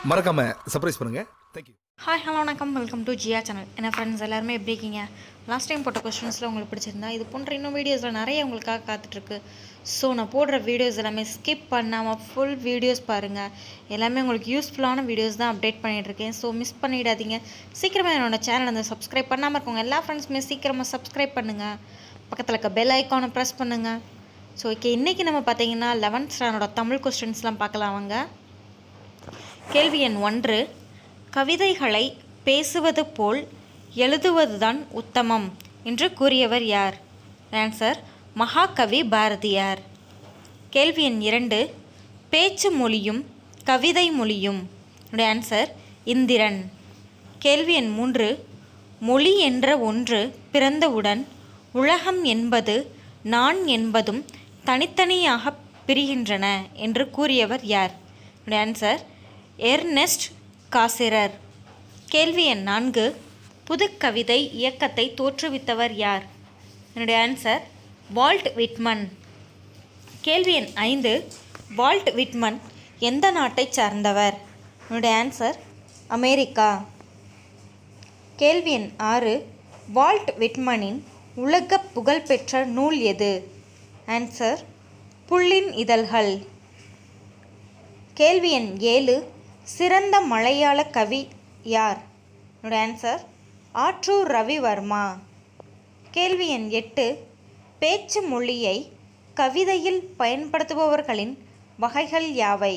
மறக்காமல் சர்ப்ரைஸ் பண்ணுங்கள் thank you hi hello வணக்கம் வெல்கம் டு ஜியா சேனல் என்ன ஃப்ரெண்ட்ஸ் எல்லாருமே எப்படி இருக்கீங்க லாஸ்ட் டைம் போட்ட கொஸ்டின்ஸில் உங்களுக்கு பிடிச்சிருந்தா இது போன்ற இன்னும் வீடியோஸில் நிறைய உங்களுக்காக காத்துட்ருக்கு ஸோ நான் போடுற வீடியோஸ் எல்லாமே ஸ்கிப் பண்ணாமல் ஃபுல் வீடியோஸ் பாருங்கள் எல்லாமே உங்களுக்கு யூஸ்ஃபுல்லான வீடியோஸ் தான் அப்டேட் பண்ணிகிட்ருக்கேன் ஸோ மிஸ் பண்ணிடாதீங்க சீக்கிரமாக என்னோட சேனல் வந்து சப்ஸ்கிரைப் பண்ணாமல் இருக்கவங்க எல்லா ஃப்ரெண்ட்ஸுமே சீக்கிரமாக சப்ஸ்கிரைப் பண்ணுங்கள் பக்கத்தில் இருக்க பெல் ஐக்கானை ப்ரெஸ் பண்ணுங்கள் ஸோ ஓகே இன்றைக்கி நம்ம பார்த்தீங்கன்னா லெவன்த் ஸ்டாண்டர்டோட தமிழ் கொஸ்டின்ஸ்லாம் பார்க்கலாம் வாங்க கேள்வி எண் ஒன்று கவிதைகளை பேசுவது போல் எழுதுவதுதான் உத்தமம் என்று கூறியவர் யார் ஆன்சர் மகாகவி பாரதியார் கேள்வி எண் இரண்டு பேச்சு மொழியும் கவிதை மொழியும் என்னுடைய ஆன்சர் இந்திரன் கேள்வி எண் மூன்று மொழி என்ற ஒன்று பிறந்தவுடன் உலகம் என்பது நான் என்பதும் தனித்தனியாக பிரிகின்றன என்று கூறியவர் யார் என்னுடைய ஆன்சர் எர்னெஸ்ட் காசிரர் கேள்வி எண் நான்கு புதுக்கவிதை இயக்கத்தை தோற்றுவித்தவர் யார் என்னுடைய ஆன்சர் வால்ட் விட்மன் கேள்வி எண் ஐந்து வால்ட் விட்மன் எந்த நாட்டைச் சார்ந்தவர் என்னுடைய ஆன்சர் அமெரிக்கா கேள்வி எண் ஆறு வால்ட் விட்மனின் உலக புகழ்பெற்ற நூல் எது ஆன்சர் புல்லின் இதழ்கள் கேள்வி எண் ஏழு சிறந்த மலையாள கவி யார் என்னோட ஆன்சர் ஆற்றூர் ரவிவர்மா கேள்வி எண் எட்டு பேச்சு மொழியை கவிதையில் பயன்படுத்துபவர்களின் வகைகள் யாவை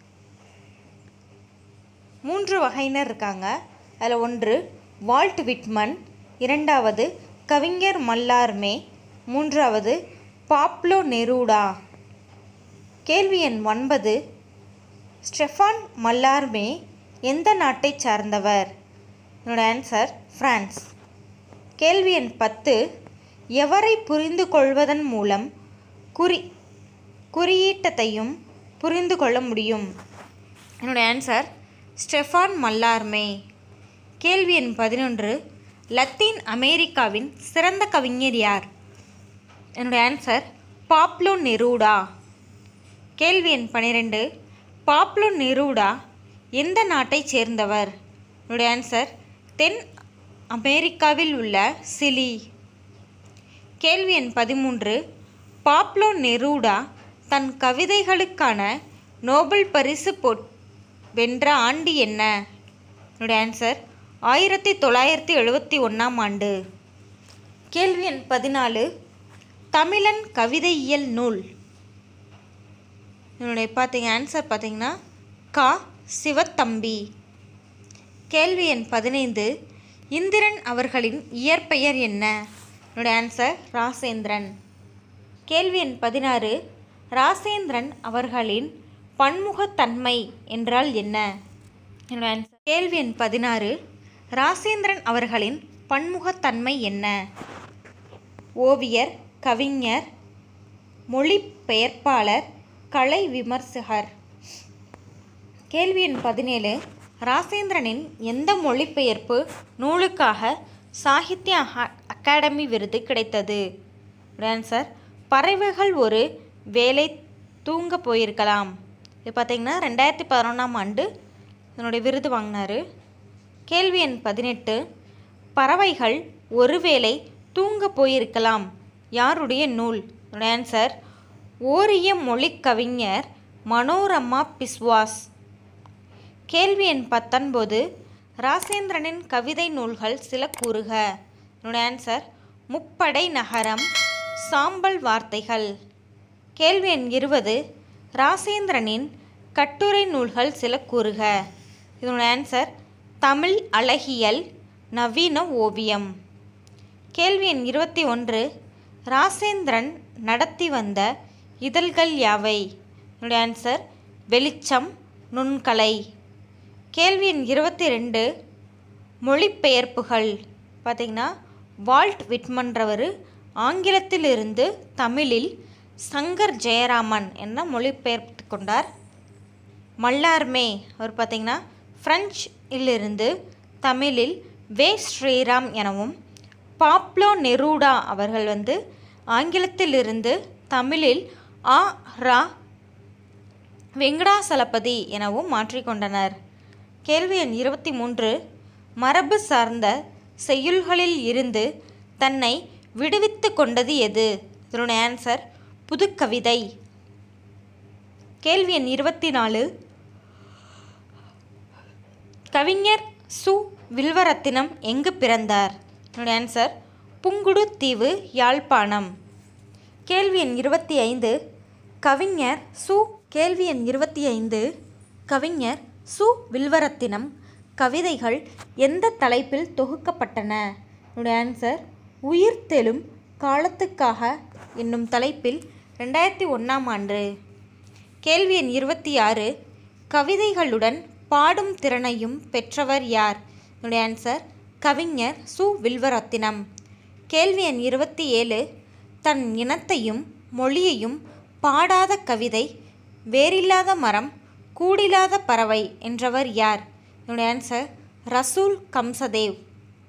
மூன்று வகையினர் இருக்காங்க அதில் ஒன்று வால்ட் விட்மன் இரண்டாவது கவிஞர் மல்லார்மே மூன்றாவது பாப்லோ நெரூடா கேள்வி எண் ஒன்பது ஸ்டெஃபான் மல்லார்மே எந்த நாட்டைச் சார்ந்தவர் என்னோட ஆன்சர் பிரான்ஸ் கேள்வி எண் பத்து எவரை புரிந்து கொள்வதன் மூலம் குறி குறியீட்டத்தையும் புரிந்து கொள்ள முடியும் என்னோட ஆன்சர் ஸ்டெஃபான் மல்லார்மே கேள்வி எண் பதினொன்று லத்தீன் அமெரிக்காவின் சிறந்த கவிஞர் யார் என்னோட ஆன்சர் பாப்லோ நெரூடா கேள்வி எண் பன்னிரெண்டு பாப்லோ நெரூடா எந்த நாட்டைச் சேர்ந்தவர் என்னுடைய ஆன்சர் தென் அமெரிக்காவில் உள்ள சிலி கேள்வி எண் பதிமூன்று பாப்லோ நெரூடா தன் கவிதைகளுக்கான நோபல் பரிசு பொ வென்ற ஆண்டு என்ன என்னுடைய ஆன்சர் ஆயிரத்தி தொள்ளாயிரத்தி எழுபத்தி ஒன்றாம் ஆண்டு கேள்வி எண் பதினாலு தமிழன் கவிதையியல் நூல் என்னுடைய பார்த்தீங்க ஆன்சர் பார்த்தீங்கன்னா கா சிவத்தம்பி கேள்வி எண் பதினைந்து இந்திரன் அவர்களின் இயற்பெயர் என்ன என்னுடைய ஆன்சர் ராசேந்திரன் கேள்வி எண் பதினாறு ராசேந்திரன் அவர்களின் பன்முகத்தன்மை என்றால் என்ன என்னோட ஆன்சர் கேள்வி எண் பதினாறு ராசேந்திரன் அவர்களின் பன்முகத்தன்மை என்ன ஓவியர் கவிஞர் மொழிபெயர்ப்பாளர் கலை விமர்சகர் கேள்வி எண் பதினேழு ராசேந்திரனின் எந்த மொழிபெயர்ப்பு நூலுக்காக சாகித்ய அகா- அகாடமி விருது கிடைத்தது ஆன்சர் பறவைகள் ஒரு வேலை தூங்க போயிருக்கலாம் இது பார்த்தீங்கன்னா ரெண்டாயிரத்தி பதினொன்றாம் ஆண்டு இதனுடைய விருது வாங்கினார் கேள்வி எண் பதினெட்டு பறவைகள் ஒருவேளை தூங்க போயிருக்கலாம் யாருடைய நூல் இதனுடைய ஆன்சர் ஓரிய மொழி கவிஞர் மனோரமா பிஸ்வாஸ் கேள்வி எண் பத்தொன்பது ராசேந்திரனின் கவிதை நூல்கள் சில கூறுக என்னோட ஆன்சர் முப்படை நகரம் சாம்பல் வார்த்தைகள் கேள்வி எண் இருபது ராசேந்திரனின் கட்டுரை நூல்கள் சில கூறுக இதனோட ஆன்சர் தமிழ் அழகியல் நவீன ஓவியம் கேள்வி எண் இருபத்தி ஒன்று ராசேந்திரன் நடத்தி வந்த இதழ்கள் யாவை என்னுடைய ஆன்சர் வெளிச்சம் நுண்கலை கேள்வி எண் இருபத்தி ரெண்டு மொழிபெயர்ப்புகள் பார்த்திங்கன்னா வால்ட் விட்மன்றவர் ஆங்கிலத்திலிருந்து தமிழில் சங்கர் ஜெயராமன் என மொழிபெயர்த்து கொண்டார் மல்லார்மே அவர் பார்த்திங்கன்னா பிரெஞ்சிலிருந்து தமிழில் வே ஸ்ரீராம் எனவும் பாப்லோ நெரூடா அவர்கள் வந்து ஆங்கிலத்திலிருந்து தமிழில் ஆ ரா வெங்கடாசலபதி எனவும் மாற்றிக்கொண்டனர் கேள்வி எண் இருபத்தி மூன்று மரபு சார்ந்த செய்யுள்களில் இருந்து தன்னை விடுவித்து கொண்டது எது இதனுடைய ஆன்சர் புதுக்கவிதை கேள்வி எண் இருபத்தி நாலு கவிஞர் சு வில்வரத்தினம் எங்கு பிறந்தார் என்னுடைய ஆன்சர் புங்குடு தீவு யாழ்ப்பாணம் கேள்வி எண் இருபத்தி ஐந்து கவிஞர் சு கேள்வி எண் இருபத்தி ஐந்து கவிஞர் சு வில்வரத்தினம் கவிதைகள் எந்த தலைப்பில் தொகுக்கப்பட்டன என்னுடைய ஆன்சர் உயிர்த்தெழும் காலத்துக்காக என்னும் தலைப்பில் ரெண்டாயிரத்தி ஒன்றாம் ஆண்டு கேள்வி எண் இருபத்தி ஆறு கவிதைகளுடன் பாடும் திறனையும் பெற்றவர் யார் என்னுடைய ஆன்சர் கவிஞர் சு வில்வரத்தினம் கேள்வி எண் இருபத்தி ஏழு தன் இனத்தையும் மொழியையும் பாடாத கவிதை வேறில்லாத மரம் கூடில்லாத பறவை என்றவர் யார் என்னுடைய ஆன்சர் ரசூல் கம்சதேவ்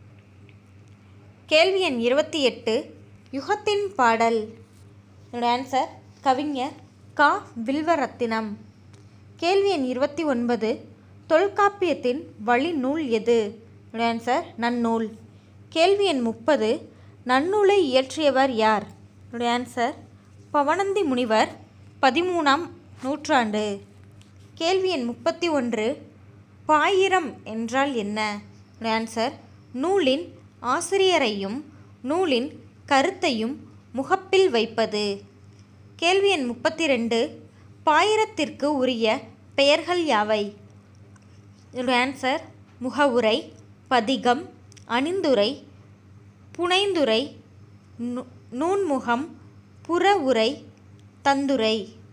கேள்வி எண் இருபத்தி எட்டு யுகத்தின் பாடல் என்னோட ஆன்சர் கவிஞர் கா வில்வரத்தினம் கேள்வி எண் இருபத்தி ஒன்பது தொல்காப்பியத்தின் வழி நூல் எது என்னோட ஆன்சர் நன்னூல் கேள்வி எண் முப்பது நன்னூலை இயற்றியவர் யார் என்னுடைய ஆன்சர் பவனந்தி முனிவர் பதிமூணாம் நூற்றாண்டு கேள்வி எண் முப்பத்தி ஒன்று பாயிரம் என்றால் என்ன என்னுடைய ஆன்சர் நூலின் ஆசிரியரையும் நூலின் கருத்தையும் முகப்பில் வைப்பது கேள்வி எண் முப்பத்தி ரெண்டு பாயிரத்திற்கு உரிய பெயர்கள் யாவை இதோட ஆன்சர் முகவுரை பதிகம் அணிந்துரை புனைந்துரை நூ- நூன்முகம் புறவுரை தந்துரை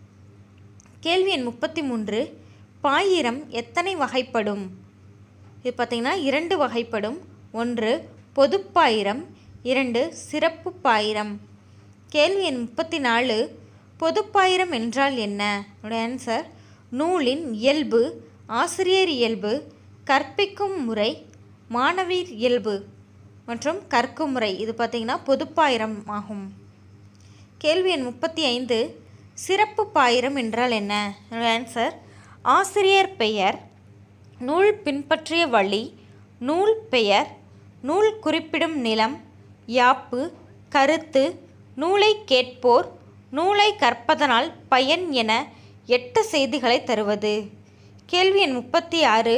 கேள்வி எண் முப்பத்தி மூன்று பாயிரம் எத்தனை வகைப்படும் இது பார்த்திங்கன்னா இரண்டு வகைப்படும் ஒன்று பொதுப்பாயிரம் இரண்டு சிறப்பு பாயிரம் கேள்வி எண் முப்பத்தி நாலு பொதுப்பாயிரம் என்றால் என்ன என்னோட ஆன்சர் நூலின் இயல்பு ஆசிரியர் இயல்பு கற்பிக்கும் முறை மாணவியர் இயல்பு மற்றும் கற்கும் முறை இது பார்த்திங்கன்னா பொதுப்பாயிரம் ஆகும் கேள்வி எண் முப்பத்தி ஐந்து சிறப்பு பாயிரம் என்றால் என்ன என்னோட ஆன்சர் ஆசிரியர் பெயர் நூல் பின்பற்றிய வழி நூல் பெயர் நூல் குறிப்பிடும் நிலம் யாப்பு கருத்து நூலை கேட்போர் நூலை கற்பதனால் பயன் என எட்டு செய்திகளை தருவது கேள்வி எண் முப்பத்தி ஆறு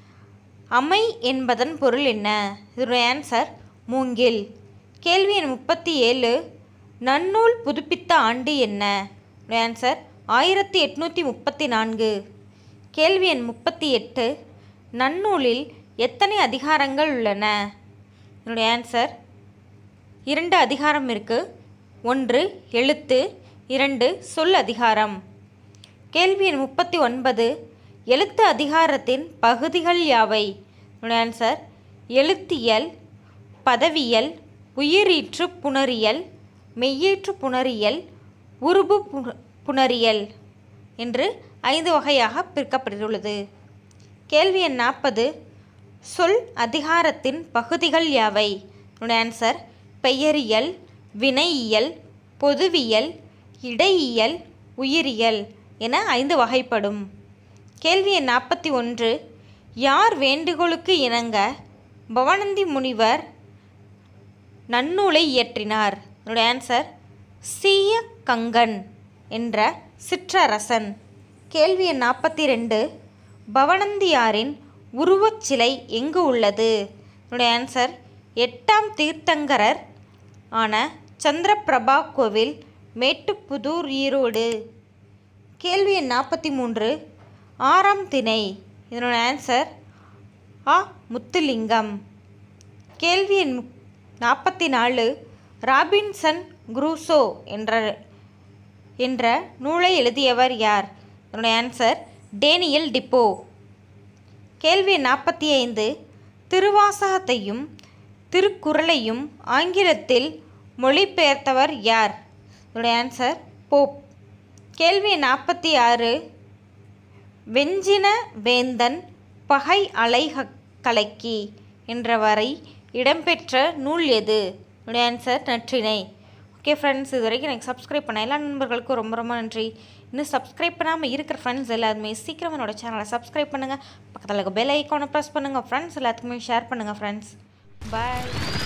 அமை என்பதன் பொருள் என்ன இதனுடைய ஆன்சர் மூங்கில் கேள்வி எண் முப்பத்தி ஏழு நன்னூல் புதுப்பித்த ஆண்டு என்ன இதனுடைய ஆன்சர் ஆயிரத்தி எட்நூற்றி முப்பத்தி நான்கு கேள்வி எண் முப்பத்தி எட்டு நன்னூலில் எத்தனை அதிகாரங்கள் உள்ளன என்னுடைய ஆன்சர் இரண்டு அதிகாரம் இருக்குது ஒன்று எழுத்து இரண்டு சொல் அதிகாரம் கேள்வி எண் முப்பத்தி ஒன்பது எழுத்து அதிகாரத்தின் பகுதிகள் யாவை என்னுடைய ஆன்சர் எழுத்தியல் பதவியல் உயிரீற்று புணரியல் மெய்யீற்று புணரியல் உருபு புண- புணரியல் என்று ஐந்து வகையாக பிரிக்கப்பட்டுள்ளது கேள்வி எண் நாற்பது சொல் அதிகாரத்தின் பகுதிகள் யாவை என்னுடைய ஆன்சர் பெயரியல் வினையியல் பொதுவியல் இடையியல் உயிரியல் என ஐந்து வகைப்படும் கேள்வி எண் நாற்பத்தி ஒன்று யார் வேண்டுகோளுக்கு இணங்க பவானந்தி முனிவர் நன்னூலை இயற்றினார் என்னுடைய ஆன்சர் சீய கங்கன் என்ற சிற்றரசன் கேள்வி எண் நாற்பத்தி ரெண்டு பவனந்தியாரின் உருவச் சிலை எங்கு உள்ளது என்னுடைய ஆன்சர் எட்டாம் தீர்த்தங்கரர் ஆன சந்திரபிரபா கோவில் மேட்டுப்புதூர் ஈரோடு கேள்வி எண் நாற்பத்தி மூன்று ஆறாம் திணை இதனோட ஆன்சர் ஆ முத்துலிங்கம் கேள்வி எண் நாற்பத்தி நாலு ராபின்சன் குரூசோ என்ற என்ற நூலை எழுதியவர் யார் என்னுடைய ஆன்சர் டேனியல் டிப்போ கேள்வி நாற்பத்தி ஐந்து திருவாசகத்தையும் திருக்குறளையும் ஆங்கிலத்தில் மொழிபெயர்த்தவர் யார் என்னுடைய ஆன்சர் போப் கேள்வி நாற்பத்தி ஆறு வெஞ்சின வேந்தன் பகை அலைக கலக்கி என்ற வரை இடம்பெற்ற நூல் எது என்னுடைய ஆன்சர் நற்றிணை ஓகே ஃப்ரெண்ட்ஸ் இது வரைக்கும் எனக்கு சப்ஸ்கிரைப் பண்ண எல்லா நண்பர்களுக்கும் ரொம்ப ரொம்ப நன்றி இன்னும் சப்ஸ்கிரைப் பண்ணாமல் இருக்கிற ஃப்ரெண்ட்ஸ் எல்லாருமே சீக்கிரம் என்னோட சேனலை சப்ஸ்கிரைப் பண்ணுங்கள் பக்கத்தில் இருக்க பெல் ஐக்கானை ப்ரெஸ் பண்ணுங்கள் ஃப்ரெண்ட்ஸ் எல்லாத்துக்குமே ஷேர் பண்ணுங்கள் ஃப்ரெண்ட்ஸ் பாய்